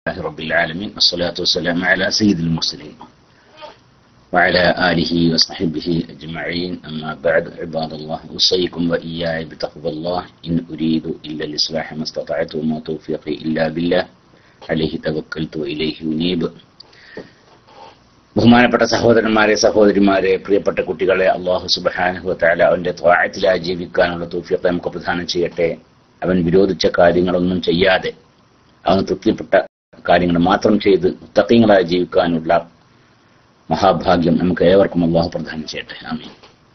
لله رب العالمين الصلاة والسلام على سيد المرسلين وعلى آله وصحبه أجمعين أما بعد عباد الله أوصيكم وإياي بتقوى الله إن أريد إلا الإصلاح ما استطعت وما توفيقي إلا بالله عليه توكلت وإليه أنيب ബഹുമാനപ്പെട്ട സഹോദരന്മാരെ സഹോദരിമാരെ പ്രിയപ്പെട്ട കുട്ടികളെ അള്ളാഹു സുബാനുഹു താല അവന്റെ ത്വാഴത്തിലായി ജീവിക്കാനുള്ള തൂഫിയത്തെ നമുക്ക് പ്രദാനം ചെയ്യട്ടെ അവൻ വിരോധിച്ച കാര്യങ്ങളൊന്നും ചെയ്യാതെ അവന് തൃപ്തിപ്പെട്ട കാര്യങ്ങൾ മാത്രം ചെയ്ത് മുത്തക്കങ്ങളായി ജീവിക്കാനുള്ള മഹാഭാഗ്യം നമുക്ക് ഏവർക്കും അള്ളാഹു പ്രദാനം ചെയ്യട്ടെ ആമീൻ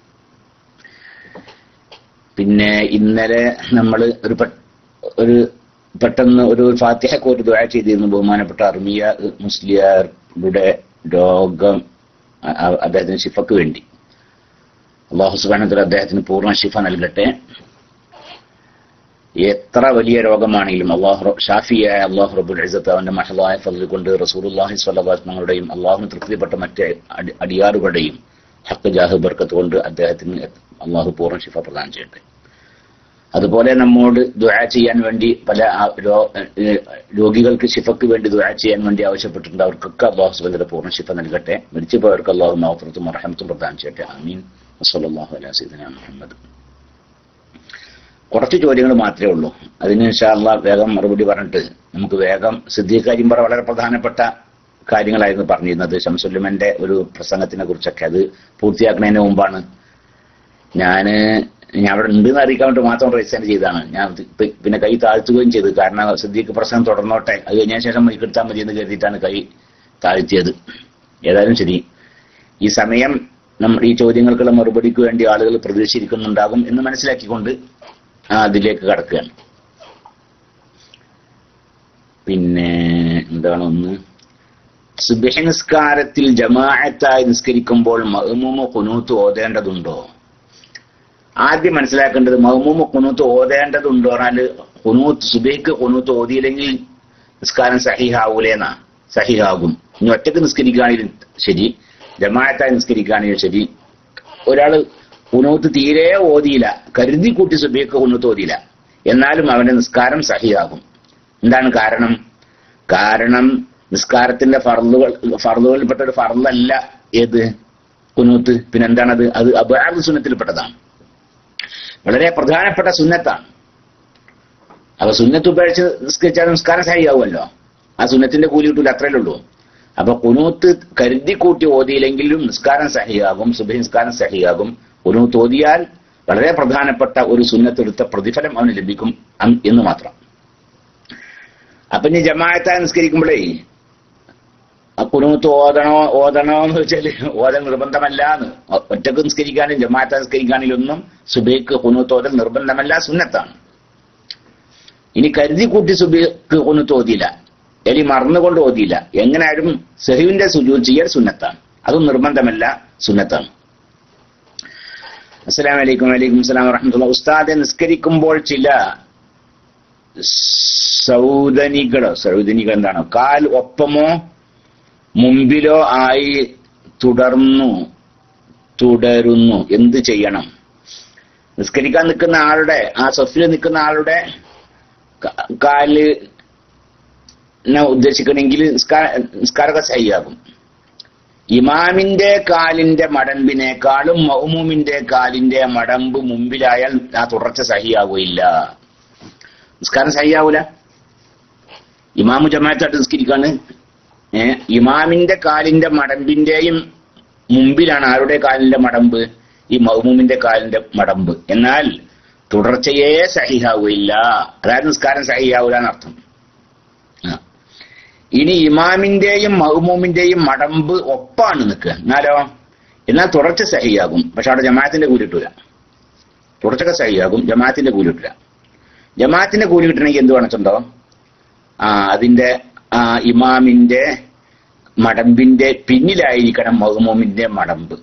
പിന്നെ ഇന്നലെ നമ്മൾ ഒരു പെ- ഒരു പെട്ടെന്ന് ഒരു ഫാത്തിഹക്ക് ഒരു ദ്വാ ചെയ്തിരുന്നു ബഹുമാനപ്പെട്ട അർമിയ മുസ്ലിയാരുടെ രോഗം അ- അ- അദ്ദേഹത്തിന് ഷിഫക്ക് വേണ്ടി അള്ളാഹു സുബാനത്തിൽ അദ്ദേഹത്തിന് പൂർണ്ണ ഷിഫ നൽകട്ടെ എത്ര വലിയ രോഗമാണെങ്കിലും അള്ളാഹു റ- ഷാഫിയായ അള്ളാഹു റബുൽ ഇസത്ത് അവന്റെ മഹലായ ഫضل കൊണ്ട് റസൂലുള്ളാഹി സ്വല്ലല്ലാഹു തങ്ങളുടെയും അള്ളാഹുവിന് തൃപ്തിപ്പെട്ട മറ്റ് അടി- അടിയാറുകളുടെയും ഹക്ക് ജാഹ് ബർക്കത്ത് കൊണ്ട് അദ്ദേഹത്തിന് അള്ളാഹു പൂർണ്ണ ഷിഫ പ്രദാനം ചെയ്യട്ടെ അതുപോലെ നമ്മോട് ദുആ ചെയ്യാൻ വേണ്ടി പല ആ- രോ- ഏഹ് രോഗികൾക്ക് ഷിഫക്ക് വേണ്ടി ദുആ ചെയ്യാൻ വേണ്ടി ആവശ്യപ്പെട്ടിട്ടുണ്ട് അവർക്കൊക്കെ അള്ളാഹു സുബന്ധയുടെ പൂർണ്ണ ഷിഫ നൽകട്ടെ മരിച്ചു പോയവർക്ക് അള്ളാഹു മഹഫറത്തും റഹമത്തും പ്രദാനം ചെയ്യട്ടെ അമീൻ വസ്സലാഹു അലാ സീദന മുഹമ്മദ് കുറച്ച് ചോദ്യങ്ങൾ മാത്രമേ ഉള്ളൂ അതിന് ഇൻഷാല്ല വേഗം മറുപടി പറഞ്ഞിട്ട് നമുക്ക് വേഗം സിദ്ദീഖ് കരിമ്പറ വളരെ പ്രധാനപ്പെട്ട കാര്യങ്ങളായിരുന്നു പറഞ്ഞിരുന്നത് ഷംസുല്ലമന്റെ ഒരു പ്രസംഗത്തിനെ കുറിച്ചൊക്കെ അത് പൂർത്തിയാക്കുന്നതിന് മുമ്പാണ് ഞാന് ഞാൻ അവിടെ ഉണ്ടെന്ന് അറിയിക്കാൻ വേണ്ടി മാത്രം രജിസ്റ്റർ ചെയ്തതാണ് ഞാൻ പി- പിന്നെ കൈ താഴ്ത്തുകയും ചെയ്തു കാരണം സിദ്ദീഖ് പ്രസംഗം തുടർന്നോട്ടെ അത് കഴിഞ്ഞ ശേഷം മൈക്ക് എടുത്താൽ മതി എന്ന് കരുതിയിട്ടാണ് കൈ താഴ്ത്തിയത് ഏതായാലും ശരി ഈ സമയം നമ്മുടെ ഈ ചോദ്യങ്ങൾക്കുള്ള മറുപടിക്ക് വേണ്ടി ആളുകൾ പ്രതീക്ഷിച്ചിരിക്കുന്നുണ്ടാകും എന്ന് മനസ്സിലാക്കിക്കൊണ്ട് ആ അതിലേക്ക് കടക്കുകയാണ് പിന്നെ എന്താണ് ഒന്ന് സുബഹി നിസ്കാരത്തിൽ ജമാഅത്തായി നിസ്കരിക്കുമ്പോൾ മഹ്മൂമ കുനൂത്ത് ഓതേണ്ടതുണ്ടോ ആദ്യം മനസ്സിലാക്കേണ്ടത് മഹ്മൂമ കുനൂത്ത് ഓതേണ്ടതുണ്ടോ പറഞ്ഞാല് കുനൂത്ത് സുബഹിക്ക് കുനൂത്ത് ഓതിയില്ലെങ്കിൽ നിസ്കാരം സഹിഹാവൂലേന്നാ സഹിഹാകും ഇനി ഒറ്റക്ക് നിസ്കരിക്കുകയാണെങ്കിലും ശരി ജമാഅത്തായി നിസ്കരിക്കുകയാണെങ്കിലും ശരി ഒരാള് കുനൂത്ത് തീരെ ഓതിയില്ല കരുതി കൂട്ടി സുബഹിക്ക് കുനൂത്ത് ഓതിയില്ല എന്നാലും അവന്റെ നിസ്കാരം സഹിയാകും എന്താണ് കാരണം കാരണം നിസ്കാരത്തിന്റെ ഫർളുകൾ ഫർളുകളിൽപ്പെട്ട ഒരു ഫർളല്ല ഏത് കുനൂത്ത് പിന്നെ എന്താണത് അത് അബാദ് സുന്നത്തിൽപ്പെട്ടതാണ് വളരെ പ്രധാനപ്പെട്ട സുന്നത്താണ് അപ്പൊ സുന്നത്ത് ഉപേക്ഷിച്ച് നിസ്കരിച്ചാൽ നിസ്കാരം സഹിയാവുമല്ലോ ആ സുന്നത്തിന്റെ കൂലി കിട്ടൂല അത്രയല്ലേ ഉള്ളൂ അപ്പൊ കുനൂത്ത് കരുതി കൂട്ടി ഓതിയില്ലെങ്കിലും നിസ്കാരം സഹിയാകും സുബഹി നിസ്കാരം സഹിയാകും കുനൂത്ത് ഓതിയാൽ വളരെ പ്രധാനപ്പെട്ട ഒരു സുന്നത്തെടുത്ത പ്രതിഫലം അവന് ലഭിക്കും അം- എന്ന് മാത്രം അപ്പൊ ഇനി ജമാഅത്തായി നിസ്കരിക്കുമ്പോഴേ ആ കുനൂത്ത് ഓതണോ ഓതണോ എന്ന് വെച്ചാല് ഓതൽ നിർബന്ധമല്ല എന്ന് ഒറ്റക്ക് നിസ്കരിക്കാനും ജമാഅത്തായി നിസ്കരിക്കാനും ഒന്നും സുബൈക്ക് കുനൂത്ത് ഓതൽ നിർബന്ധമല്ല സുന്നത്താണ് ഇനി കരുതി കൂട്ടി സുബൈക്ക് കുനൂത്ത് ഓതിയില്ല എലി മറന്നുകൊണ്ട് ഓതിയില്ല എങ്ങനെയായാലും സെഹുവിന്റെ സുജൂൽ ചെയ്യൽ സുന്നത്താണ് അതും നിർബന്ധമല്ല സുന്നത്താണ് അസ്സലാം വലൈക്കും വലൈക്കും അസ്സലാം വറഹമത്തുള്ള ഉസ്താദെ നിസ്കരിക്കുമ്പോൾ ചില സൗദനികളോ സൗദനികൾ എന്താണ് കാൽ ഒപ്പമോ മുമ്പിലോ ആയി തുടർന്നു തുടരുന്നു എന്ത് ചെയ്യണം നിസ്കരിക്കാൻ നിൽക്കുന്ന ആളുടെ ആ സഫിൽ നിൽക്കുന്ന ആളുടെ ക- കാല് നെ ഉദ്ദേശിക്കണമെങ്കിൽ നിസ്കാര നിസ്കാരക സഹിയാകും ഇമാമിന്റെ കാലിന്റെ മടമ്പിനേക്കാളും മൗമൂമിന്റെ കാലിന്റെ മടമ്പ് മുമ്പിലായാൽ ആ തുടർച്ച സഹിയാവുകയില്ല നിസ്കാരം സഹിയാവൂല ഇമാമു ജമാഅത്തായിട്ട് നിസ്കരിക്കാണ് ഏ ഇമാമിന്റെ കാലിന്റെ മടമ്പിന്റെയും മുമ്പിലാണ് ആരുടെ കാലിന്റെ മടമ്പ് ഈ മൗമൂമിന്റെ കാലിന്റെ മടമ്പ് എന്നാൽ തുടർച്ചയെ സഹിയാവുകയില്ല അതായത് നിസ്കാരം സഹിയാവൂല എന്നർത്ഥം ആ. ഇനി ഇമാമിന്റെയും മഹ്മൂമിന്റെയും മടമ്പ് ഒപ്പാണ് നിൽക്കുക എന്നാലോ എന്നാൽ തുടർച്ച സഹിയാകും പക്ഷെ അവിടെ ജമാഅത്തിന്റെ കൂലി കിട്ടൂല തുടർച്ചക്ക് സഹിയാകും ജമാഅത്തിന്റെ കൂലി കിട്ടില്ല ജമാഅത്തിന്റെ കൂലി കിട്ടണമെങ്കിൽ എന്ത് വേണിച്ചുണ്ടോ ആ അതിന്റെ ആ ഇമാമിന്റെ മടമ്പിന്റെ പിന്നിലായിരിക്കണം മഹ്മൂമിന്റെ മടമ്പ്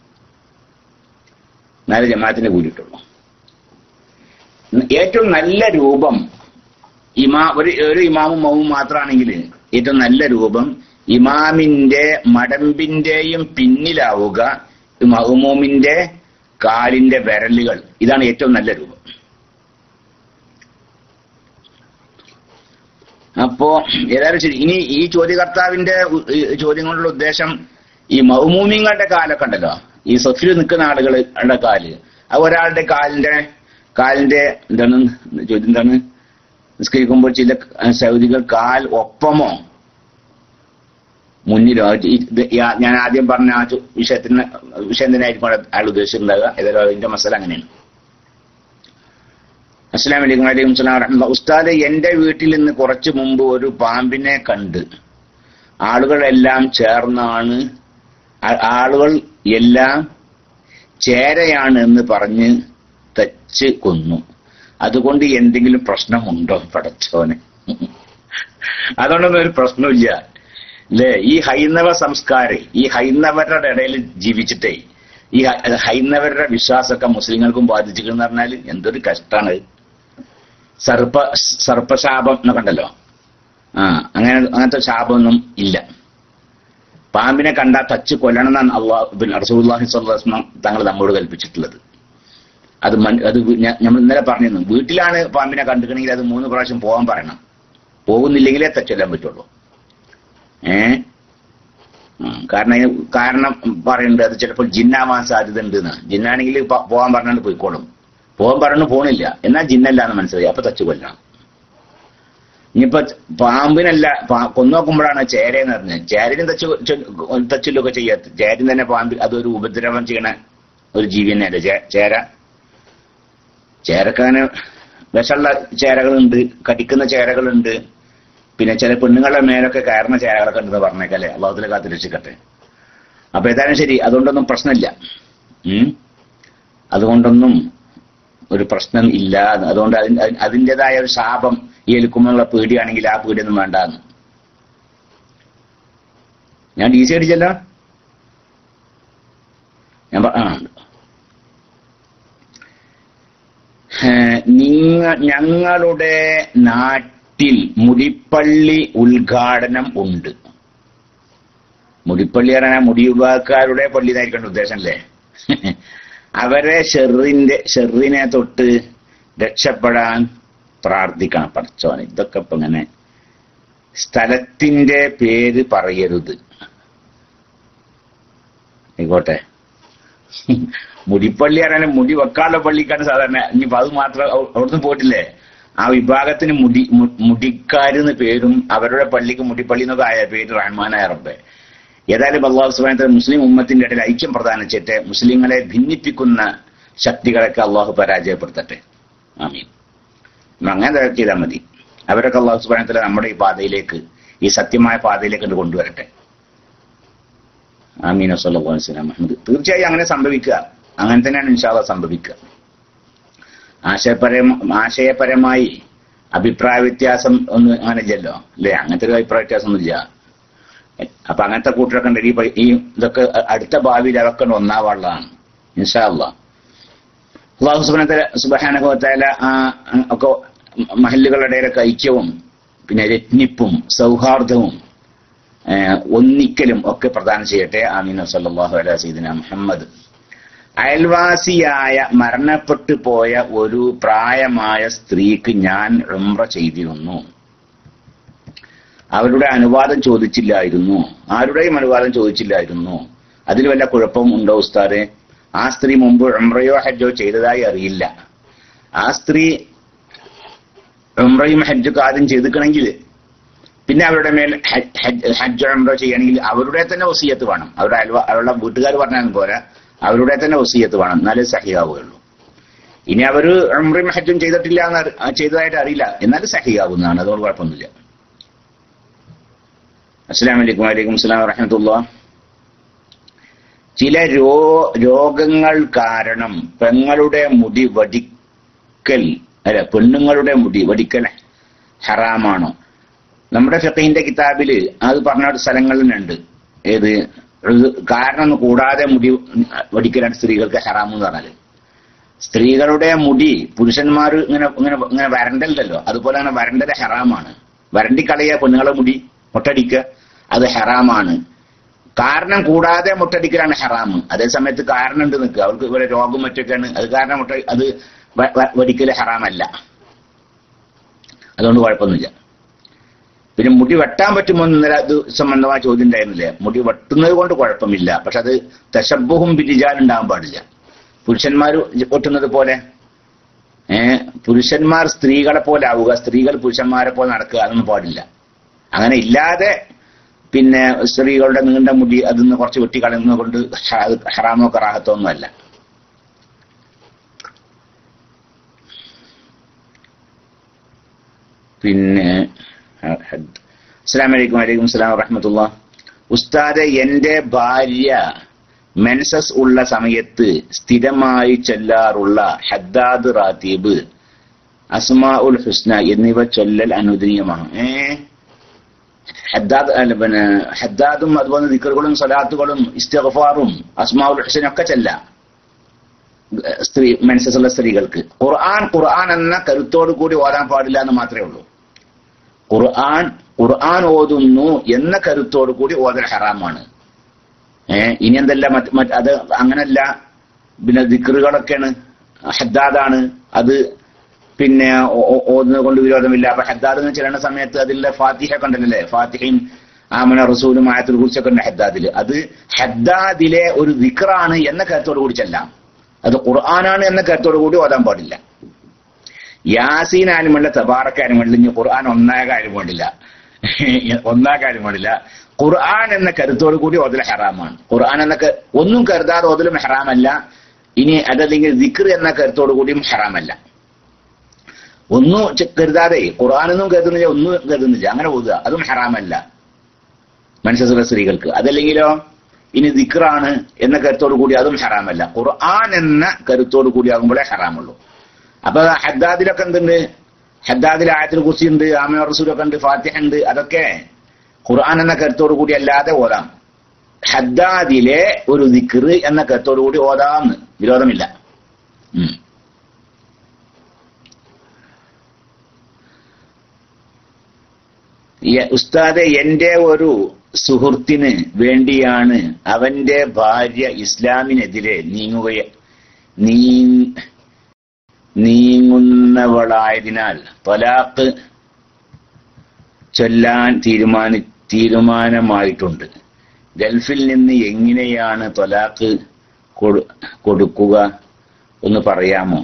എന്നാലേ ജമാഅത്തിന്റെ കൂലി കിട്ടുള്ളൂ ഏറ്റവും നല്ല രൂപം ഇമാ ഒരു ഒരു ഇമാമും മൗമും മാത്രമാണെങ്കിൽ ഏറ്റവും നല്ല രൂപം ഇമാമിന്റെ മടമ്പിന്റെയും പിന്നിലാവുക മഹ്മൂമിന്റെ കാലിന്റെ വിരലുകൾ ഇതാണ് ഏറ്റവും നല്ല രൂപം അപ്പോ ഏതായാലും ശരി ഇനി ഈ ചോദ്യകർത്താവിന്റെ ഉ- ഈ ചോദ്യങ്ങളുടെ ഉദ്ദേശം ഈ മൗമൂമിങ്ങളുടെ കാലൊക്കെ ഉണ്ടല്ലോ ഈ സഫിൽ നിൽക്കുന്ന ആളുകളുടെ കാല് അത് ഒരാളുടെ കാലിന്റെ കാലിന്റെ എന്താണ് ചോദ്യം എന്താണ് നിസ്കരിക്കുമ്പോൾ ചില സൗദികൾ കാൽ ഒപ്പമോ മുന്നിലോ ഇത് ഇത് യാ- ഞാൻ ആദ്യം പറഞ്ഞ ആ ചോ- വിഷയത്തിന് വിഷയം തന്നെ ആയിരിക്കും അയാൾ ഉദ്ദേശിച്ചിട്ടുണ്ടാകുക ഏതായാലും അതിന്റെ മസാല അങ്ങനെയാണ് അസ്സാം വലൈക്കും വലൈക്കും സ്ലാം വറഹ്മത്തുള്ളാ. ഉസ്താദ് എന്റെ വീട്ടിൽ നിന്ന് കുറച്ചു മുമ്പ് ഒരു പാമ്പിനെ കണ്ട് ആളുകളെല്ലാം ചേർന്നാണ് ആ- ആളുകൾ എല്ലാം ചേരയാണ് എന്ന് പറഞ്ഞ് തച്ച് കൊന്നു അതുകൊണ്ട് എന്തെങ്കിലും പ്രശ്നമുണ്ടോ പടച്ചോനെ അതുകൊണ്ടൊന്നും ഒരു പ്രശ്നമില്ല അല്ലേ ഈ ഹൈന്ദവ സംസ്കാരം ഈ ഹൈന്ദവരുടെ ഇടയിൽ ജീവിച്ചിട്ടേ ഈ ഹ- ഹൈന്ദവരുടെ വിശ്വാസമൊക്കെ മുസ്ലിങ്ങൾക്കും ബാധിച്ചിരിക്കുന്ന പറഞ്ഞാൽ എന്തൊരു കഷ്ടാണ് സർപ്പ സർപ്പശാപം എന്നൊക്കെ ഉണ്ടല്ലോ ആ അങ്ങനെ അങ്ങനത്തെ ശാപമൊന്നും ഇല്ല പാമ്പിനെ കണ്ടാൽ തച്ച് കൊല്ലണം എന്നാണ് അള്ളാഹു റസൂല്ലാഹി സ്വല്ലം തങ്ങൾ നമ്മോട് കൽപ്പിച്ചിട്ടുള്ളത് അത് മൻ- അത് ഞ- നമ്മൾ ഇന്നലെ പറഞ്ഞിരുന്നു വീട്ടിലാണ് പാമ്പിനെ കണ്ടിട്ടുണ്ടെങ്കിൽ അത് മൂന്ന് പ്രാവശ്യം പോകാൻ പറയണം പോകുന്നില്ലെങ്കിലേ തച്ചൊല്ലാൻ പറ്റുള്ളൂ ഏ ഉം. കാരണം ഇത് കാരണം പറയുന്നുണ്ട് അത് ചിലപ്പോൾ ജിന്നാവാൻ സാധ്യത ഉണ്ട് എന്ന് ജിന്നാണെങ്കിൽ പ- പോകാൻ പറഞ്ഞാണ്ട് പോയിക്കോളും പോകാൻ പറഞ്ഞു പോണില്ല എന്നാൽ ജിന്നല്ല എന്ന് മനസ്സിലായി അപ്പൊ തച്ചു കൊല്ലണം ഇനിയിപ്പോ പാമ്പിനല്ല പാ- കൊന്നോക്കുമ്പോഴാണ് ചേരയെന്ന് പറഞ്ഞത് ചേരനും തച്ചു തച്ചിലൊക്കെ ചെയ്യാത്ത ചേരൻ തന്നെ പാമ്പ് അതൊരു ഉപദ്രവം ചെയ്യണ ഒരു ജീവി തന്നെയല്ലേ ചേ- ചേര ചേരക്കാന് വിഷമുള്ള ചേരകളുണ്ട് കടിക്കുന്ന ചേരകളുണ്ട് പിന്നെ ചില പെണ്ണുങ്ങളുടെ മേലൊക്കെ കയറുന്ന ചേരകളൊക്കെ ഉണ്ടെന്ന് പറഞ്ഞേക്കല്ലേ അള്ളാഹത്തിലെ കാത്ത് രക്ഷിക്കട്ടെ അപ്പൊ ഏതായാലും ശരി അതുകൊണ്ടൊന്നും പ്രശ്നമില്ല ഉം അതുകൊണ്ടൊന്നും ഒരു പ്രശ്നം ഇല്ല അതുകൊണ്ട് അതിന് അതിന് അതിൻ്റെതായ ഒരു ശാപം ഈ എലുക്കുമ്പോഴുള്ള പേടിയാണെങ്കിൽ ആ പേടിയൊന്നും വേണ്ടാന്ന് ഞാൻ ഡി സി അടിച്ചല്ലോ ഞാൻ പ- ആ ഏഹ് നിങ്ങ ഞങ്ങളുടെ നാട്ടിൽ മുടിപ്പള്ളി ഉദ്ഘാടനം ഉണ്ട് മുടിപ്പള്ളി പറഞ്ഞാൽ മുടി വിഭാഗക്കാരുടെ പള്ളി എന്നായിരിക്കണം ഉദ്ദേശം അല്ലേ അവരെ ഷെറിന്റെ ഷെറിനെ തൊട്ട് രക്ഷപ്പെടാൻ പ്രാർത്ഥിക്കണം പഠിച്ചോൻ ഇതൊക്കെ ഇപ്പൊ ഇങ്ങനെ സ്ഥലത്തിന്റെ പേര് പറയരുത് ആയിക്കോട്ടെ മുടിപ്പള്ളി അറിയാൻ മുടി വെക്കാനുള്ള പള്ളിക്കാണ് സാധാരണ ഇനിയിപ്പോ അത് മാത്രം അവ- അവിടുന്ന് പോയിട്ടില്ലേ ആ വിഭാഗത്തിന് മുടി മു- മുടിക്കാരെന്ന് പേരും അവരുടെ പള്ളിക്ക് മുടിപ്പള്ളി എന്നൊക്കെ ആയ പേര് റഹ്മാനായ റബ്ബെ ഏതായാലും അള്ളാഹു സുബാനത്തെ മുസ്ലിം ഉമ്മത്തിന്റെ ഇടയിൽ ഐക്യം പ്രധാനിച്ചിട്ട് മുസ്ലിങ്ങളെ ഭിന്നിപ്പിക്കുന്ന ശക്തികളൊക്കെ അള്ളാഹു പരാജയപ്പെടുത്തട്ടെ ആമീൻ ഉം അങ്ങനെ ചെയ്താൽ മതി അവരൊക്കെ അള്ളാഹു സുബാനത്തിലെ നമ്മുടെ ഈ പാതയിലേക്ക് ഈ സത്യമായ പാതയിലേക്ക് കൊണ്ട് കൊണ്ടുവരട്ടെ ആമീൻ വസ്ലാം മുഹമ്മദ് തീർച്ചയായും അങ്ങനെ സംഭവിക്കുക അങ്ങനെ തന്നെയാണ് ഇൻഷാല്ല സംഭവിക്കുക ആശയപരം ആശയപരമായി അഭിപ്രായ വ്യത്യാസം ഒന്നും അങ്ങനെ ഇല്ലല്ലോ അല്ലേ അങ്ങനത്തെ ഒരു അഭിപ്രായ വ്യത്യാസം ഒന്നുമില്ല അപ്പൊ അങ്ങനത്തെ കൂട്ടരൊക്കെ ഉണ്ട് ഈ പ- ഈ ഇതൊക്കെ അടുത്ത ഭാവിയിൽ അതൊക്കെ ഒന്നാവാനുള്ളതാണ് ഇൻഷാല്ല അള്ളാഹു സുബാന സുബാനുഭവത്തായ ഒക്കെ മഹല്ലുകളുടെ ഇടയിലൊക്കെ ഐക്യവും പിന്നെ രത്നിപ്പും സൗഹാർദ്ദവും ഏഹ്, ഒന്നിക്കലും ഒക്കെ പ്രദാനം ചെയ്യട്ടെ ആമീൻ സല്ലല്ലാഹു അലൈഹി സീദന മുഹമ്മദ് അയൽവാസിയായ മരണപ്പെട്ടു പോയ ഒരു പ്രായമായ സ്ത്രീക്ക് ഞാൻ ഉംറ ചെയ്തിരുന്നു അവരുടെ അനുവാദം ചോദിച്ചില്ലായിരുന്നു ആരുടെയും അനുവാദം ചോദിച്ചില്ലായിരുന്നു അതിൽ വല്ല കുഴപ്പം ഉണ്ടോ ഉസ്താദെ ആ സ്ത്രീ മുമ്പ് ഉംറയോ ഹജ്ജോ ചെയ്തതായി അറിയില്ല ആ സ്ത്രീ ഉംറയും ഹജ്ജൊക്കെ ആദ്യം ചെയ്തിക്കണമെങ്കിൽ പിന്നെ അവരുടെ മേൽ ഹജ്ജ് ഹജ്ജ് ഹജ്ജ് ഉംറ ചെയ്യണമെങ്കിൽ അവരുടെ തന്നെ വസീയത്ത് വേണം അവരുടെ അയൽവ അവരുടെ വീട്ടുകാർ പറഞ്ഞാലും പോരാ അവരുടെ തന്നെ വസീയത്ത് വേണം എന്നാലേ സഹിയാവുകയുള്ളൂ ഇനി അവര് ഉംറയും ഹജ്ജും ചെയ്തിട്ടില്ല എന്ന് അറി- ആ, ചെയ്തതായിട്ട് അറിയില്ല എന്നാലും സഹിയാവുന്നതാണ് അതുകൊണ്ട് കുഴപ്പമൊന്നുമില്ല അസ്സാം വലൈക്കും വലൈക്കും സ്ലാം വറഹമത്തുള്ള ചില രോ രോഗങ്ങൾ കാരണം പെങ്ങളുടെ മുടി വടിക്കൽ അല്ല പെണ്ണുങ്ങളുടെ മുടി വടിക്കൽ ഹറാമാണോ നമ്മുടെ ഫിഖീന്റെ കിതാബില് അത് പറഞ്ഞ സ്ഥലങ്ങളിലുണ്ട് ഏത് ഇത് കാരണം കൂടാതെ മുടി വടിക്കലാണ് സ്ത്രീകൾക്ക് ഹറാം എന്ന് പറഞ്ഞാല് സ്ത്രീകളുടെ മുടി പുരുഷന്മാർ ഇങ്ങനെ ഇങ്ങനെ ഇങ്ങനെ വരണ്ടല്ലോ അതുപോലെ തന്നെ വരണ്ടത് ഹറാമാണ് വരണ്ടിക്കളയ പെണ്ണുങ്ങളെ മുടി മുട്ടടിക്കുക അത് ഹറാമാണ് കാരണം കൂടാതെ മുട്ടടിക്കലാണ് ഹറാം അതേ സമയത്ത് കാരണം ഉണ്ട് നിൽക്കുക അവർക്ക് ഇവിടെ രോഗം മറ്റൊക്കെയാണ് അത് കാരണം മുട്ട അത് വ- വ- വടിക്കല് ഹറാമല്ല അതുകൊണ്ട് കുഴപ്പമൊന്നുമില്ല പിന്നെ മുടി വെട്ടാൻ പറ്റുമോ എന്ന് ഇന്നലെ അത് സംബന്ധമായ ചോദ്യം ഉണ്ടായിരുന്നില്ലേ മുടി വെട്ടുന്നത് കൊണ്ട് കുഴപ്പമില്ല പക്ഷെ അത് തശബുഹും ബിരിജാൻ ഉണ്ടാകാൻ പാടില്ല പുരുഷന്മാർ വെട്ടുന്നത് പോലെ ഏഹ് പുരുഷന്മാർ സ്ത്രീകളെ പോലെ ആവുക സ്ത്രീകൾ പുരുഷന്മാരെ പോലെ നടക്കുക അതൊന്നും പാടില്ല അങ്ങനെ ഇല്ലാതെ പിന്നെ സ്ത്രീകളുടെ നീണ്ട മുടി അതിന്ന് കുറച്ച് വെട്ടിക്കളയുന്നത് കൊണ്ട് ഹ- അത് ഹറാമോ കറാഹത്തോ ഒന്നുമല്ല പിന്നെ അസ്സാം വലൈക്കും വലൈക്കും സ്ലാം വറഹമത്തുള്ള ഉസ്താദെ എന്റെ ഭാര്യ മെൻസസ് ഉള്ള സമയത്ത് സ്ഥിരമായി ചൊല്ലാറുള്ള ഹദ്ദാദ് റാത്തീബ് അസ്മാ ഉൽ ഹുസ്ന എന്നിവ ചൊല്ലൽ അനുദനീയമാണ് ഏ ഹദ്ദാദ് അല്ല പിന്നെ ഹദ്ദാദും അതുപോലെ ദിക്കറുകളും സലാത്തുകളും ഇസ്തിഗ്ഫാറും അസ്മാ ഉൽ ഹുസൈൻ ഒക്കെ ചെല്ലാം സ്ത്രീ മെൻസസ് ഉള്ള സ്ത്രീകൾക്ക് ഖുർആൻ ഖുർആൻ എന്ന കരുത്തോടു കൂടി ഓതാൻ പാടില്ല എന്ന് മാത്രമേ ഉള്ളൂ ഖുർആൻ ഖുർആൻ ഓതുന്നു എന്ന കരുത്തോടു കൂടി ഓതൽ ഹറാമാണ് ഏഹ് ഇനി എന്തല്ല മറ്റ് മറ്റ് അത് അങ്ങനല്ല പിന്നെ ദിക്റുകളൊക്കെയാണ് ഹദ്ദാദാണ് അത് പിന്നെ ഓ- ഓ- ഓതുന്നത് കൊണ്ട് വിരോധമില്ല അപ്പൊ ഹദ്ദാദ് എന്ന് ചെല്ലുന്ന സമയത്ത് അതിലെ ഫാത്തിഹ ഒക്കെ ഉണ്ടല്ലേ ഫാത്തിഹയും ആമന റസൂലും ആയത്തുൽ കുറിച്ചൊക്കെ ഉണ്ട് ഹദ്ദാദില് അത് ഹദ്ദാദിലെ ഒരു ദിക്റാണ് എന്ന കരുത്തോടു കൂടി ചെല്ലാം അത് ഖുർആനാണ് എന്ന കരുത്തോടു കൂടി ഓതാൻ പാടില്ല യാസീൻ ആയാലും വേണ്ട തബാറക്കായാലും വേണ്ടില്ല ഇനി ഖുർആൻ ഒന്നാകാനും വേണ്ടില്ല ഒന്നാകാനും വേണ്ടില്ല ഖുർആൻ എന്ന കരുത്തോടു കൂടി ഓതൽ ഹറാമാണ് ഖുർആൻ എന്ന ക- ഒന്നും കരുതാതെ ഓതലും ഹറാമല്ല ഇനി അതല്ലെങ്കിൽ ദിക്ർ എന്ന കരുത്തോടു കൂടിയും ഹറാമല്ല ഒന്നും ചെ- കരുതാതെ ഖുർആാനൊന്നും കരുതുന്നില്ല ഒന്നും കരുതുന്നില്ല അങ്ങനെ ഓതുക അതും ഹറാമല്ല മനുഷ്യസുര സ്ത്രീകൾക്ക് അതല്ലെങ്കിലോ ഇനി ദിക്റാണ് എന്ന കരുത്തോടു കൂടി അതും ഹറാമല്ല ഖുർആൻ എന്ന കരുത്തോടു കൂടി ആകുമ്പോഴേ ഹറാമുള്ളൂ അപ്പൊ ഹദ്ദാദിലൊക്കെ എന്തുണ്ട് ഹദ്ദാദിൽ ആയത്തിൽ കുറിച്ച് ഉണ്ട് ആമിന റസൂലൊക്കെ ഉണ്ട് ഫാത്തിഹ ഉണ്ട് അതൊക്കെ ഖുർആൻ എന്ന കരുത്തോടു കൂടി അല്ലാതെ ഓതാം ഹദ്ദാദിലെ ഒരു ദിക്ർ എന്ന കരുത്തോടു കൂടി ഓതാന്ന് വിരോധമില്ല ഉം. യ- ഉസ്താദെ എന്റെ ഒരു സുഹൃത്തിന് വേണ്ടിയാണ് അവന്റെ ഭാര്യ ഇസ്ലാമിനെതിരെ നീങ്ങുക നീ നീങ്ങുന്നവളായതിനാൽ തലാഖ് ചൊല്ലാൻ തീരുമാനി തീരുമാനമായിട്ടുണ്ട് ഗൾഫിൽ നിന്ന് എങ്ങനെയാണ് തൊലാഖ് കൊടു- കൊടുക്കുക ഒന്ന് പറയാമോ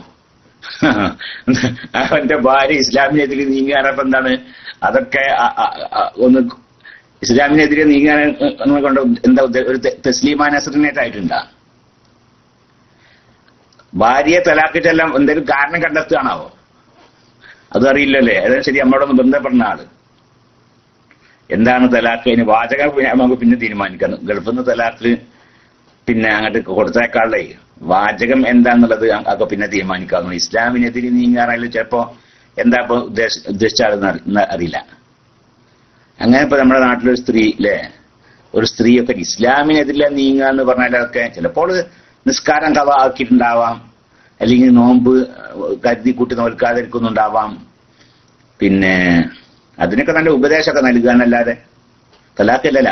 അവന്റെ ഭാര്യ ഇസ്ലാമിനെതിരെ നീങ്ങാനപ്പോ എന്താണ് അതൊക്കെ അ- അ- അ- ഒന്ന് ഇസ്ലാമിനെതിരെ നീങ്ങാൻ എന്ന് കൊണ്ട് എന്താ ഉദ്ദേ- ഒരു തെ- തസ്ലീമാ നസറിനേറ്റായിട്ടുണ്ടാ ഭാര്യയെ തലാക്കിട്ടെല്ലാം എന്തെങ്കിലും കാരണം കണ്ടെത്തുകയാണാവോ അതറിയില്ലല്ലേ അതായത് ശരി നമ്മളോടൊന്ന് ബന്ധപ്പെടുന്ന ആള് എന്താണ് തലാക്ക് അതിന് വാചകം പിന്നെ നമുക്ക് പിന്നെ തീരുമാനിക്കാം ഗൾഫിൽ നിന്ന് തലാക്ക് പിന്നെ അങ്ങോട്ട് കൊടുത്തേക്കാളേ വാചകം എന്താന്നുള്ളത് ഒക്കെ പിന്നെ തീരുമാനിക്കാവുന്നു ഇസ്ലാമിനെതിരെ നീങ്ങാറായാലും ചിലപ്പോ എന്താ ഇപ്പൊ ഉദ്ദേശ ഉദ്ദേശിച്ച ആളെന്ന് അറി- എന്ന് അറിയില്ല അങ്ങനെ ഇപ്പൊ നമ്മുടെ നാട്ടിലൊരു സ്ത്രീ അല്ലേ ഒരു സ്ത്രീയൊക്കെ ഇസ്ലാമിനെതിരെ നീങ്ങുക എന്ന് പറഞ്ഞാലൊക്കെ ചിലപ്പോൾ നിസ്കാരം കഥ ആക്കിയിട്ടുണ്ടാവാം അല്ലെങ്കിൽ നോമ്പ് കരുതി കൂട്ടി നോൽക്കാതിരിക്കുന്നുണ്ടാവാം പിന്നെ അതിനൊക്കെ നല്ല ഉപദേശമൊക്കെ നൽകുക എന്നല്ലാതെ തലാക്കല്ലല്ല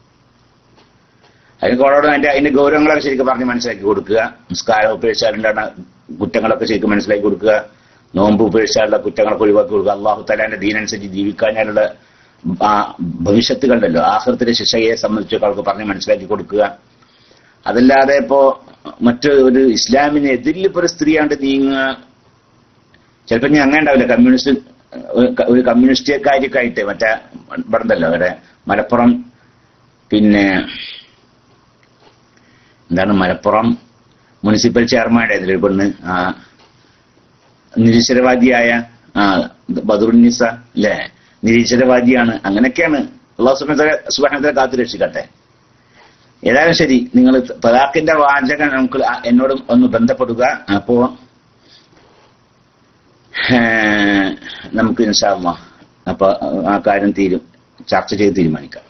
അതിന് കോളോട് അതിന്റെ അതിന്റെ ഗൗരവങ്ങളൊക്കെ ശരിക്കും പറഞ്ഞ് മനസ്സിലാക്കി കൊടുക്കുക നിസ്കാരം ഉപേക്ഷിച്ചാലുള്ള കുറ്റങ്ങളൊക്കെ ശരിക്കും മനസ്സിലാക്കി കൊടുക്കുക നോമ്പ് ഉപേക്ഷിച്ചാലുള്ള കുറ്റങ്ങളൊക്കെ ഒഴിവാക്കി കൊടുക്കുക അള്ളാഹു തലാന്റെ ദീനനുസരിച്ച് ജീവിക്കാനുള്ള ആ ഭവിഷ്യത്തുകളുണ്ടല്ലോ ആഹൃത്തിന്റെ ശിക്ഷയെ സംബന്ധിച്ചൊക്കെ അവർക്ക് പറഞ്ഞ് മനസ്സിലാക്കി കൊടുക്കുക അതല്ലാതെ ഇപ്പോ മറ്റു ഒരു ഇസ്ലാമിനെതിരിൽ ഇപ്പൊ ഒരു സ്ത്രീയാണ്ട് നീങ്ങുക ചിലപ്പോ ഞാൻ അങ്ങനെ ഉണ്ടാവില്ല കമ്മ്യൂണിസ്റ്റ് ഒരു ക- ഒരു കമ്മ്യൂണിസ്റ്റ്കാരിയൊക്കെ ആയിട്ട് മറ്റേ ഇവിടെ ഉണ്ടല്ലോ അവിടെ മലപ്പുറം പിന്നെ എന്താണ് മലപ്പുറം മുനിസിപ്പൽ ചെയർമാൻ്റെ ഇതിൽ പെണ്ണ് ആ നിരീശ്വരവാദിയായ ആ ബദറുന്നിസ അല്ലേ നിരീശ്വരവാദിയാണ് അങ്ങനെയൊക്കെയാണ് അള്ളാഹു സുബാന സുബാനത്തെ കാത്തു രക്ഷിക്കട്ടെ ഏതായാലും ശരി നിങ്ങൾ തലാഖിന്റെ വാചകം നമുക്ക് ആ- എന്നോട് ഒന്ന് ബന്ധപ്പെടുക അപ്പോ ഏഹ്, നമുക്ക് ഇൻഷാല്ല അപ്പൊ ആ കാര്യം തീരും ചർച്ച ചെയ്ത് തീരുമാനിക്കാം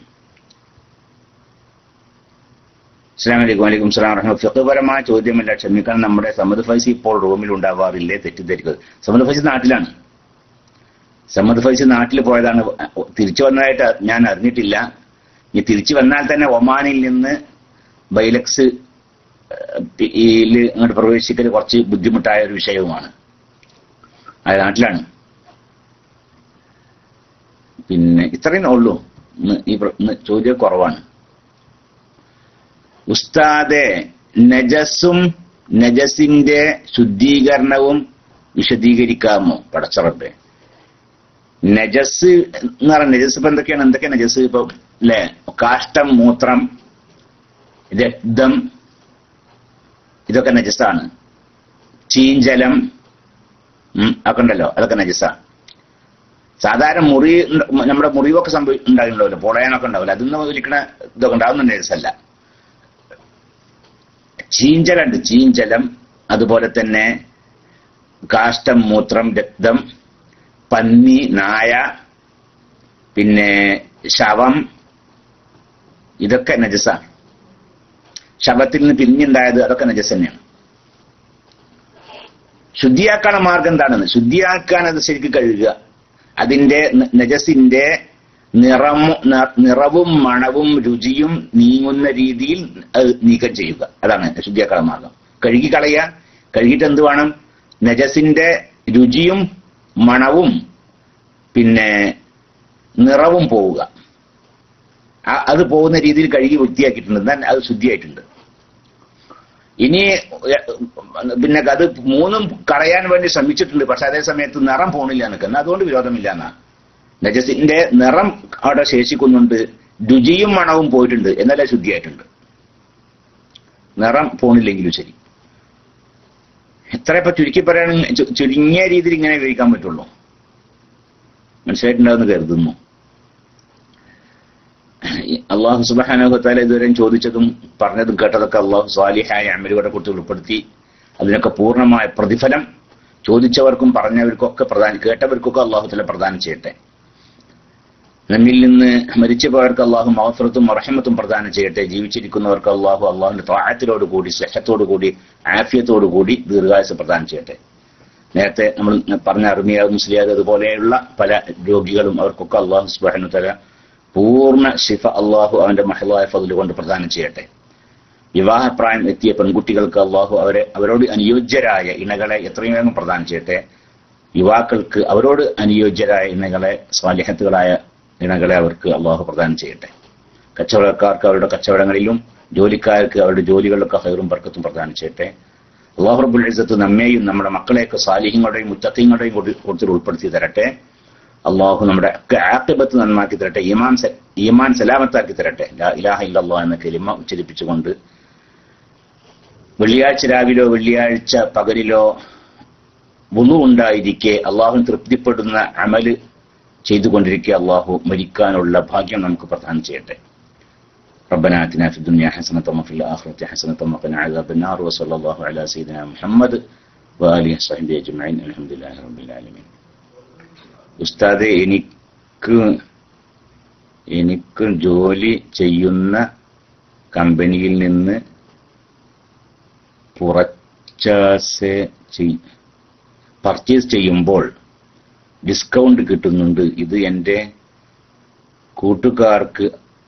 അസ്സാം വലൈക്കും വലൈക്കും സ്ലാം റഹ്മ ഫിഖ്പരമായ ചോദ്യമല്ല ക്ഷമിക്കണം നമ്മുടെ സമദ് ഫൈസി ഇപ്പോൾ റൂമിൽ ഉണ്ടാവാറില്ലേ തെറ്റിദ്ധരിക്കുക സമദ് ഫൈസി നാട്ടിലാണ് സമദ് ഫൈസി നാട്ടിൽ പോയതാണ് തിരിച്ചു വന്നതായിട്ട് ഞാൻ അറിഞ്ഞിട്ടില്ല ഈ തിരിച്ചു വന്നാൽ തന്നെ ഒമാനിൽ നിന്ന് ബൈലക്സ് യിൽ അങ്ങോട്ട് പ്രവേശിക്കൽ കുറച്ച് ബുദ്ധിമുട്ടായ ഒരു വിഷയവുമാണ് അത് നാട്ടിലാണ് പിന്നെ ഇത്രയും ഉള്ളൂ ഇന്ന് ഈ പ്ര- ഇന്ന് ചോദ്യം കുറവാണ് ഉസ്താദെ നജസും നജസിന്റെ ശുദ്ധീകരണവും വിശദീകരിക്കാമോ പടച്ചറബെ നജസ് എന്ന് പറഞ്ഞ നജസ് ഇപ്പൊ എന്തൊക്കെയാണ് എന്തൊക്കെ നജസ് ഇപ്പൊ അല്ലെ കാഷ്ടം മൂത്രം രക്തം ഇതൊക്കെ നജസാണ് ചീഞ്ചലം ഉം, ഒക്കെ ഉണ്ടല്ലോ അതൊക്കെ നജസാണ് സാധാരണ മുറി ഉണ്ട്- നമ്മുടെ മുറിവൊക്കെ സംഭവി ഉണ്ടായിട്ടുണ്ടാവില്ല പൊളയാനൊക്കെ ഉണ്ടാവില്ല അതിൽ നിന്ന് ഒലിക്കണ ഇതൊക്കെ ഉണ്ടാവുന്ന നജസല്ല ചീഞ്ചലുണ്ട് ചീഞ്ചലം അതുപോലെ തന്നെ കാഷ്ടം മൂത്രം രക്തം പന്നി നായ പിന്നെ ശവം ഇതൊക്കെ നജസാണ് ശവത്തിൽ നിന്ന് പിരിഞ്ഞുണ്ടായത് അതൊക്കെ നജസ് തന്നെയാണ് ശുദ്ധിയാക്കാനുള്ള മാർഗം എന്താണെന്ന് ശുദ്ധിയാക്കാൻ അത് ശരിക്കും കഴുകുക അതിന്റെ ന- നജസിന്റെ നിറം ന- നിറവും മണവും രുചിയും നീങ്ങുന്ന രീതിയിൽ അത് നീക്കം ചെയ്യുക അതാണ് ശുദ്ധിയാക്കാനുള്ള മാർഗം കഴുകി കളയുക കഴുകിയിട്ട് എന്ത് വേണം നജസിന്റെ രുചിയും മണവും പിന്നെ നിറവും പോവുക ആ- അത് പോകുന്ന രീതിയിൽ കഴുകി വൃത്തിയാക്കിയിട്ടുണ്ട് എന്നാൽ അത് ശുദ്ധിയായിട്ടുണ്ട് ഇനി എ- പിന്നെ അത് മൂന്നും കളയാൻ വേണ്ടി ശ്രമിച്ചിട്ടുണ്ട് പക്ഷെ അതേ സമയത്ത് നിറം പോണില്ല എന്നൊക്കെ എന്നാൽ അതുകൊണ്ട് വിരോധമില്ല എന്നാ നജസിന്റെ നിറം അവിടെ ശേഷിക്കുന്നുണ്ട് രുചിയും മണവും പോയിട്ടുണ്ട് എന്നാലേ ശുദ്ധിയായിട്ടുണ്ട് നിറം പോണില്ലെങ്കിലും ശരി എത്ര ഇപ്പൊ ചുരുക്കി പറയുകയാണെങ്കിൽ ചു- ചുരുങ്ങിയ രീതിയിൽ ഇങ്ങനെ വിവരിക്കാൻ പറ്റുള്ളൂ മനസ്സിലായിട്ടുണ്ടാവുമെന്ന് കരുതുന്നു അള്ളാഹു സുബാനുഭവത്താല ഇതുവരെ ചോദിച്ചതും പറഞ്ഞതും കേട്ടതൊക്കെ അള്ളാഹു സ്വാലിഹായ അമലുകളെ കുറിച്ച് ഉൾപ്പെടുത്തി അതിനൊക്കെ പൂർണ്ണമായ പ്രതിഫലം ചോദിച്ചവർക്കും പറഞ്ഞവർക്കൊക്കെ പ്രധാനം കേട്ടവർക്കൊക്കെ അള്ളാഹു തല പ്രദാനം ചെയ്യട്ടെ നമ്മിൽ നിന്ന് മരിച്ചു പോയവർക്ക് അള്ളാഹു മഹഫറത്തും റഹമത്തും പ്രദാനം ചെയ്യട്ടെ ജീവിച്ചിരിക്കുന്നവർക്ക് അള്ളാഹു അള്ളാഹുവിന്റെ താഴത്തിലോട് കൂടി സ്നേഹത്തോടു കൂടി ആഫിയത്തോടു കൂടി ദീർഘായുസ് പ്രദാനം ചെയ്യട്ടെ നേരത്തെ നമ്മൾ പറഞ്ഞ അർമിയ മുസ്ലിയാദ് അതുപോലെയുള്ള പല രോഗികളും അവർക്കൊക്കെ അള്ളാഹു സുബാനു തല പൂർണ്ണ ശിഫ അള്ളാഹു അവന്റെ മഹലായ ഫതിൽ കൊണ്ട് പ്രദാനം ചെയ്യട്ടെ വിവാഹപ്രായം എത്തിയ പെൺകുട്ടികൾക്ക് അള്ളാഹു അവരെ അവരോട് അനുയോജ്യരായ ഇണകളെ എത്രയും വേഗം പ്രദാനം ചെയ്യട്ടെ യുവാക്കൾക്ക് അവരോട് അനുയോജ്യരായ ഇണകളെ സ്വാലിഹത്തുകളായ ഇണകളെ അവർക്ക് അള്ളാഹു പ്രദാനം ചെയ്യട്ടെ കച്ചവടക്കാർക്ക് അവരുടെ കച്ചവടങ്ങളിലും ജോലിക്കാർക്ക് അവരുടെ ജോലികളിലൊക്കെ ഹൈറും ബർക്കത്തും പ്രദാനം ചെയ്യട്ടെ അള്ളാഹു റബ്ബുൽ ഇസ്സത്ത് നമ്മെയും നമ്മുടെ മക്കളെയൊക്കെ സാലിഹ്യങ്ങളുടെയും മുത്തഖീങ്ങളുടെയും കൂടുതൽ ഉൾപ്പെടുത്തി തരട്ടെ അള്ളാഹു നമ്മുടെ ഒക്കെ ആക്കിബത്ത് നന്നാക്കി തരട്ടെ ഈമാൻ സ- ഈമാൻ സലാമത്താക്കി തരട്ടെ ലാ ഇലാഹ ഇല്ലല്ലാ എന്ന കലിമ ഉച്ചരിപ്പിച്ചുകൊണ്ട് വെള്ളിയാഴ്ച രാവിലോ വെള്ളിയാഴ്ച പകലിലോ വുളു ഉണ്ടായിരിക്കെ അള്ളാഹുവിന് തൃപ്തിപ്പെടുന്ന അമല് ചെയ്തുകൊണ്ടിരിക്കെ അള്ളാഹു മരിക്കാനുള്ള ഭാഗ്യം നമുക്ക് പ്രദാനം ചെയ്യട്ടെ ربنا آتنا في الدنيا حسنة وفي الآخرة حسنة وقنا عذاب النار وصلى الله على سيدنا محمد وآله وصحبه أجمعين الحمد لله رب العالمين ഉസ്താദെ എനിക്ക് എനിക്ക് ജോലി ചെയ്യുന്ന കമ്പനിയിൽ നിന്ന് പുറച്ചാസ് പർച്ചേസ് ചെയ്യുമ്പോൾ ഡിസ്കൗണ്ട് കിട്ടുന്നുണ്ട് ഇത് എൻ്റെ കൂട്ടുകാർക്ക്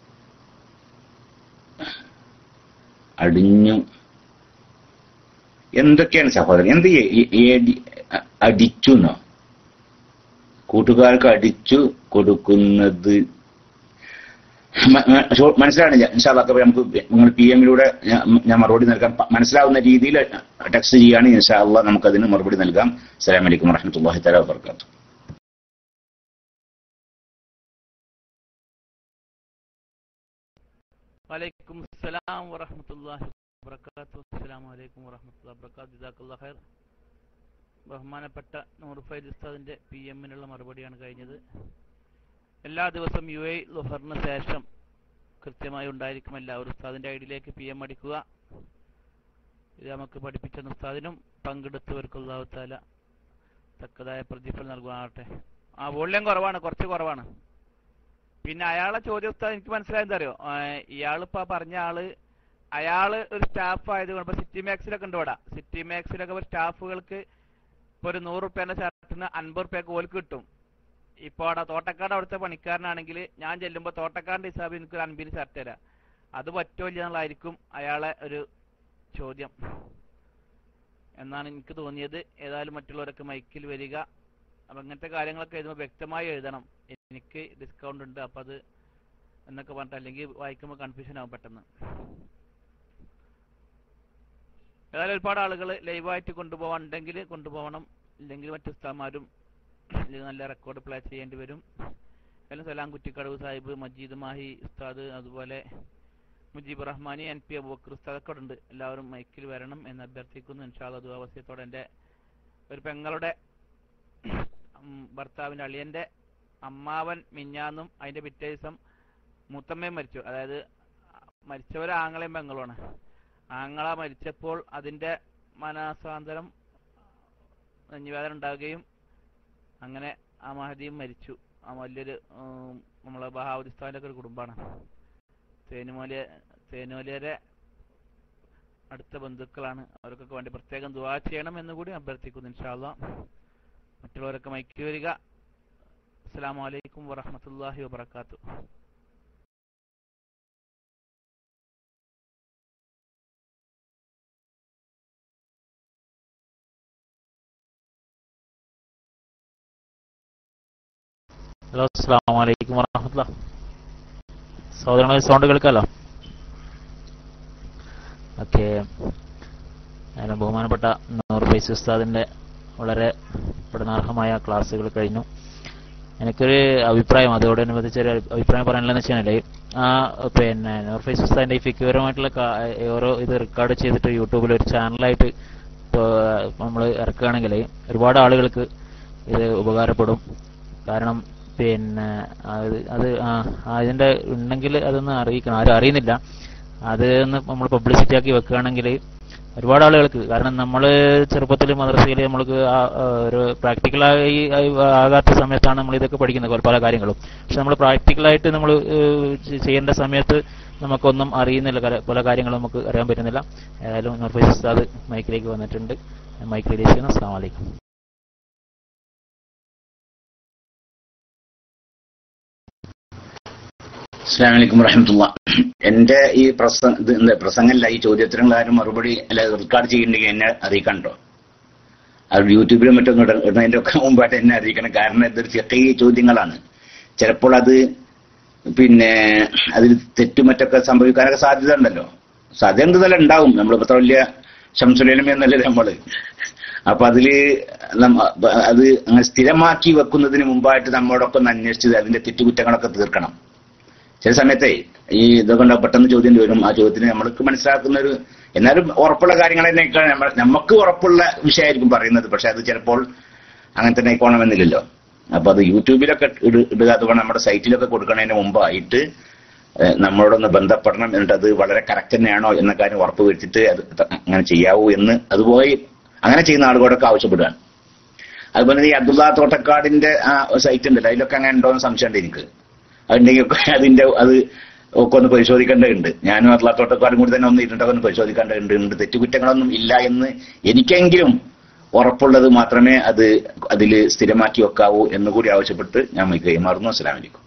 അടിഞ്ഞു എന്തൊക്കെയാണ് സഹോദരൻ എന്ത് ഈ- ഈ- ഈ അ- അടിച്ചുന്നോ കൂട്ടുകാർക്ക് അടിച്ചു കൊടുക്കുന്നത് മ- മ- ഷോ- മനസ്സിലാവണില്ല ഇൻഷാല്ലാ അപ്പൊ നമുക്ക് നിങ്ങൾ പി എമ്മിലൂടെ ഞാൻ മറുപടി നൽകാം പ- മനസ്സിലാവുന്ന രീതിയിൽ ടെക്സ്റ്റ് ചെയ്യാണ് ഇൻഷാല്ല നമുക്ക് അതിന് മറുപടി നൽകാം അസ്സലാമു അലൈക്കും വറഹമത്തല്ലാഹി തആല വബറകാതുഹു വലൈക്കും അസ്സലാം വറഹമത്തല്ലാഹി വബറകാത്തു അസ്സലാമു അലൈക്കും വറഹമത്തുള്ളാഹി വബറകാത്തു ജസാക്കല്ലാഹു ഖൈർ ബഹുമാനപ്പെട്ട നൂർ ഫൈദ് ഉസ്താദിന്റെ പി എമ്മിനുള്ള മറുപടിയാണ് കഴിഞ്ഞത് എല്ലാ ദിവസവും യു എ ലുഹറിന് ശേഷം കൃത്യമായി ഉണ്ടായിരിക്കും എല്ലാവരും ഉസ്താദിന്റെ ഐഡിയിലേക്ക് പി എം അടിക്കുക ഇത് നമുക്ക് പഠിപ്പിച്ച ഉസ്താദിനും പങ്കെടുത്തവർക്കുള്ള താല തക്കതായ പ്രതിഫലം നൽകുവാനാകട്ടെ ആ വോള്യം കുറവാണ് കുറച്ച് കുറവാണ് പിന്നെ അയാളെ ചോദ്യം ഉസ്താദ് എനിക്ക് മനസ്സിലായത് അറിയോ ഇയാളിപ്പോ പറഞ്ഞ ആള് അയാള് ഒരു സ്റ്റാഫ് ആയതുകൊണ്ട് ഇപ്പൊ സിറ്റി മാക്സിലൊക്കെ ഉണ്ട് ഇവിടെ സിറ്റി മാക്സിലൊക്കെ ഒരു സ്റ്റാഫുകൾക്ക് ഇപ്പൊ ഒരു നൂറ് റുപ്യേന്റെ ഷർട്ടിന് അൻപത് റുപ്യക്ക് ഓൽക്ക് കിട്ടും ഇപ്പൊ അവിടെ തോട്ടക്കാട് അവിടുത്തെ പണിക്കാരനാണെങ്കിൽ ഞാൻ ചെല്ലുമ്പോ തോട്ടക്കാരന്റെ ഹിസാബിൽ എനിക്ക് ഒരു അൻപതിന് ഷർട്ട് തരാം അത് പറ്റോ ഇല്ല എന്നുള്ളതായിരിക്കും അയാളെ ഒരു ചോദ്യം എന്നാണ് എനിക്ക് തോന്നിയത് ഏതായാലും മറ്റുള്ളവരൊക്കെ മൈക്കിൽ വരിക അപ്പൊ ഇങ്ങനത്തെ കാര്യങ്ങളൊക്കെ എഴുതുമ്പോൾ വ്യക്തമായി എഴുതണം എനിക്ക് ഡിസ്കൗണ്ട് ഉണ്ട് അപ്പം അത് എന്നൊക്കെ പറഞ്ഞിട്ട് അല്ലെങ്കിൽ വായിക്കുമ്പോൾ കൺഫ്യൂഷൻ ആവും പെട്ടെന്ന് ഏതായാലും ഒരുപാട് ആളുകൾ ലൈവായിട്ട് കൊണ്ടുപോകാനുണ്ടെങ്കിൽ കൊണ്ടുപോകണം ഇല്ലെങ്കിൽ മറ്റു ഉസ്താമാരും ഇത് നല്ല റെക്കോർഡ് പ്ലേ ചെയ്യേണ്ടി വരും ഏതായാലും സലാം കുറ്റിക്കടവ് സാഹിബ് മജീദ് മാഹി ഉസ്താദ് അതുപോലെ മുജീബ് റഹ്മാനി എൻ പി അബൂബക്കർ ഉസ്താദൊക്കെ അവിടെ ഉണ്ട് എല്ലാവരും മൈക്കിൽ വരണം എന്ന് അഭ്യർത്ഥിക്കുന്നു ഇൻഷാല്ല ദുവാവസ്യത്തോടെ എൻ്റെ ഒരു പെങ്ങളുടെ ഉം, ഭർത്താവിൻ്റെ അളിയൻ്റെ അമ്മാവൻ മിഞ്ഞാന്നും അതിൻ്റെ പിറ്റേ ദിവസം മൂത്തമ്മയും മരിച്ചു അതായത് മരിച്ചവർ ആങ്ങളെയും പെങ്ങളുമാണ് ആങ്ങള മരിച്ചപ്പോൾ അതിൻ്റെ മനസാന്തരം നെഞ്ഞുവേദന ഉണ്ടാവുകയും അങ്ങനെ ആ മഹദിയും മരിച്ചു ആ വലിയൊരു ഉം, നമ്മളെ ബഹാവുദിസ്ഥാൻ്റെ ഒക്കെ ഒരു കുടുംബമാണ് തേനുമല തേനുമലയുടെ അടുത്ത ബന്ധുക്കളാണ് അവർക്കൊക്കെ വേണ്ടി പ്രത്യേകം ദുവാ ചെയ്യണം എന്ന് കൂടി അഭ്യർത്ഥിക്കുന്നു ഇൻഷാല്ല മറ്റുള്ളവരൊക്കെ മൈക്ക് വരിക അസ്സാം വലൈക്കും വറഹമത്തല്ലാഹി വബർക്കാത്തു ഹലോ അസ്സാം വലൈക്കും വറഹമത്തുള്ള സഹോദരങ്ങളെ സൗണ്ട് കേൾക്കാമല്ലോ ഓക്കെ അതിന് ബഹുമാനപ്പെട്ട നൂർ ഫൈസ് ഉസ്താദിൻ്റെ വളരെ പഠനാർഹമായ ക്ലാസ്സുകൾ കഴിഞ്ഞു എനിക്കൊരു അഭിപ്രായം അതോടനുബന്ധിച്ച് ഒരു അഭിപ്രായം പറയാനുള്ളതെന്ന് വെച്ചാൽ ആ പിന്നെ നൂർ ഫൈസ് ഉസ്താദിൻ്റെ ഈ ഫിക്യൂരമായിട്ടുള്ള ഓരോ ഇത് റെക്കോർഡ് ചെയ്തിട്ട് യൂട്യൂബിൽ ഒരു ചാനലായിട്ട് നമ്മൾ ഇറക്കുകയാണെങ്കിൽ ഒരുപാട് ആളുകൾക്ക് ഇത് ഉപകാരപ്പെടും കാരണം പിന്നെ അത് അത് ആ അതിൻ്റെ ഉണ്ടെങ്കിൽ അതൊന്ന് അറിയിക്കണം ആരും അറിയുന്നില്ല അത് ഒന്ന് നമ്മൾ പബ്ലിസിറ്റി ആക്കി വെക്കുകയാണെങ്കിൽ ഒരുപാട് ആളുകൾക്ക് കാരണം നമ്മൾ ചെറുപ്പത്തിൽ മദ്രസയിൽ നമ്മൾക്ക് ആ, ആ, ഒരു പ്രാക്ടിക്കലായി ആകാത്ത സമയത്താണ് നമ്മൾ ഇതൊക്കെ പഠിക്കുന്നത് പല- പല കാര്യങ്ങളും പക്ഷെ നമ്മൾ പ്രാക്ടിക്കലായിട്ട് നമ്മൾ ചെയ്യേണ്ട സമയത്ത് നമുക്കൊന്നും അറിയുന്നില്ല കല- പല കാര്യങ്ങളും നമുക്ക് അറിയാൻ പറ്റുന്നില്ല ഏതായാലും നൂർഫൈസ് ഉസ്താദ് മൈക്കിലേക്ക് വന്നിട്ടുണ്ട് മൈക്ക് റിലീസ് ചെയ്യുന്നു അസ്സാം വലൈക്കും അസ്സാം വലൈക്കും വറഹമത്തുള്ള എന്റെ ഈ പ്രസംഗ ഇത് എന്താ പ്രസംഗമല്ല ഈ ചോദ്യോത്തരങ്ങൾ ആരും മറുപടി അല്ല റെക്കോർഡ് ചെയ്യണ്ടെങ്കിൽ എന്നെ അറിയിക്കണ്ടോ അത് യൂട്യൂബിലും മറ്റൊന്നും ഇട- ഇടുന്നതിന്റെ ഒക്കെ മുമ്പായിട്ട് എന്നെ അറിയിക്കണം കാരണം ഇതൊരു ചെറിയ ചോദ്യങ്ങളാണ് ചിലപ്പോൾ അത് പിന്നെ അതിൽ തെറ്റും മറ്റൊക്കെ സംഭവിക്കാനൊക്കെ സാധ്യത ഉണ്ടല്ലോ സാധ്യത എന്തെല്ലാം ഉണ്ടാവും നമ്മളിപ്പോ അത്ര വലിയ ശംസുലേനം എന്നല്ലേ നമ്മള് അപ്പൊ അതില് നമ്മ- അത് അങ്ങനെ സ്ഥിരമാക്കി വെക്കുന്നതിന് മുമ്പായിട്ട് നമ്മളോടൊക്കെ ഒന്ന് അന്വേഷിച്ചത് അതിന്റെ തെറ്റുകുറ്റങ്ങളൊക്കെ തീർക്കണം ചില സമയത്തെ ഈ ഇതൊക്കെ ഉണ്ടാവും പെട്ടെന്ന് ചോദ്യം വരും ആ ചോദ്യത്തിന് നമ്മൾക്ക് മനസ്സിലാക്കുന്ന ഒരു എന്നാലും ഉറപ്പുള്ള കാര്യങ്ങൾ തന്നെയൊക്കെ നമ്മൾ നമുക്ക് ഉറപ്പുള്ള വിഷയമായിരിക്കും പറയുന്നത് പക്ഷെ അത് ചിലപ്പോൾ അങ്ങനെ തന്നെ ആയിക്കോണമെന്നില്ലല്ലോ അപ്പൊ അത് യൂട്യൂബിലൊക്കെ ഇട- ഇടുക അതുകൊണ്ട് നമ്മുടെ സൈറ്റിലൊക്കെ കൊടുക്കുന്നതിന് മുമ്പായിട്ട് ഏഹ് നമ്മളോടൊന്ന് ബന്ധപ്പെടണം എന്നിട്ട് അത് വളരെ കറക്റ്റ് തന്നെയാണോ എന്ന കാര്യം ഉറപ്പ് വരുത്തിയിട്ട് അത് ത- അങ്ങനെ ചെയ്യാവൂ എന്ന് അതുപോലെ അങ്ങനെ ചെയ്യുന്ന ആളുകളോടൊക്കെ ആവശ്യപ്പെടുകയാണ് അതുപോലെ തന്നെ ഈ അബ്ദുള്ള തോട്ടക്കാടിന്റെ ആ സൈറ്റ് ഉണ്ടല്ലോ അതിലൊക്കെ അങ്ങനെ ഉണ്ടോ എന്ന് സംശയമുണ്ട് എനിക്ക് അതുണ്ടെങ്കിൽ ഒക്കെ അതിന്റെ അത് ഒക്കെ ഒന്ന് പരിശോധിക്കേണ്ടതുണ്ട് ഞാനും അബ്ദുള്ള തോട്ടക്കാടും കൂടി തന്നെ ഒന്ന് ഇരുന്നിട്ടൊക്കെ ഒന്ന് പരിശോധിക്കേണ്ടതുണ്ട് ഉണ്ട് തെറ്റുകുറ്റങ്ങളൊന്നും ഇല്ല എന്ന് എനിക്കെങ്കിലും ഉറപ്പുള്ളത് മാത്രമേ അത് അതിൽ സ്ഥിരമാക്കി വെക്കാവൂ എന്നുകൂടി ആവശ്യപ്പെട്ട് ഞാൻ കൈമാറുന്നു അസ്സലാമലൈക്കും